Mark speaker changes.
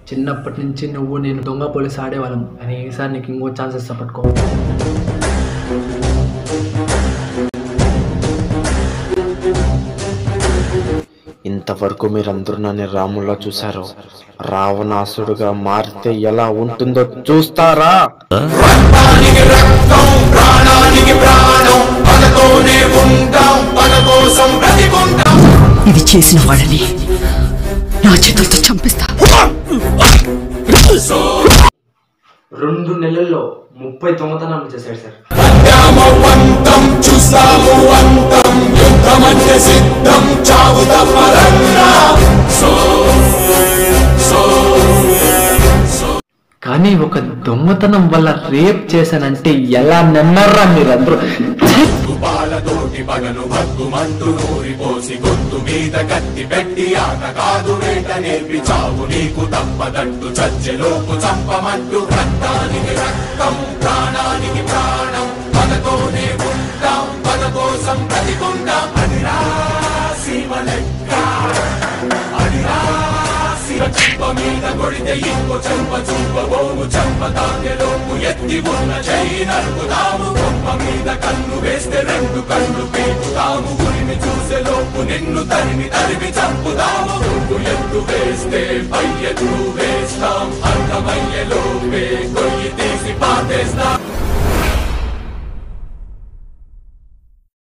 Speaker 1: చిన్నప్పటి నుంచి నువ్వు నేను దొంగ పోలీస్ ఆడేవాళ్ళం అని ఈసారి నీకు ఇంకో ఛాన్స్ ఇస్తా పట్టుకో
Speaker 2: ఇంతవరకు మీరందరూ నన్ను రాములా చూశారు రావణాసుడుగా మారితే ఎలా ఉంటుందో చూస్తారా
Speaker 3: ఇది చేసిన వాళ్ళని నా చేతులతో చంపిస్తా
Speaker 1: రెండు నెలల్లో ముప్పై దొంగతనాలు చేశాడు సార్ కానీ ఒక దొంగతనం వల్ల రేప్ చేశానంటే ఎలా నమ్మర్రా మీరందరూ
Speaker 4: పాలతోటి పగలు భగ్గుమంటూ నూరిపోసి గొంతు మీద కత్తి పెట్టి ఆట కాదు వేట నేర్పి చావు నీకు తప్పదంటూ చచ్చెలోపు చంపమంటూ రక్తానికి రక్తం ప్రాణానికి ప్రాణం పదతోనే ఉంటాం పద కోసం బ్రతికుంటాం అదిరా సీమ లెక్క అదిరా శివ చెంప మీద కొడితే ఇంకో చెంప చూపబోము చెంప తాగెలోపు ఎత్తి ఉన్న చెయ్యి నరుకుతాము కొమ్మ మీద కన్ను వేస్తే రెండు కళ్ళు పీకుతాము గురిని చూసే లోపు నిన్ను తరిమి తరిమి చంపుతాము నువ్వు ఎత్తు వేస్తే పై ఎత్తు వేస్తాం అర్థమయ్యే లోపే కొయ్యి తీసి పాతేస్తాం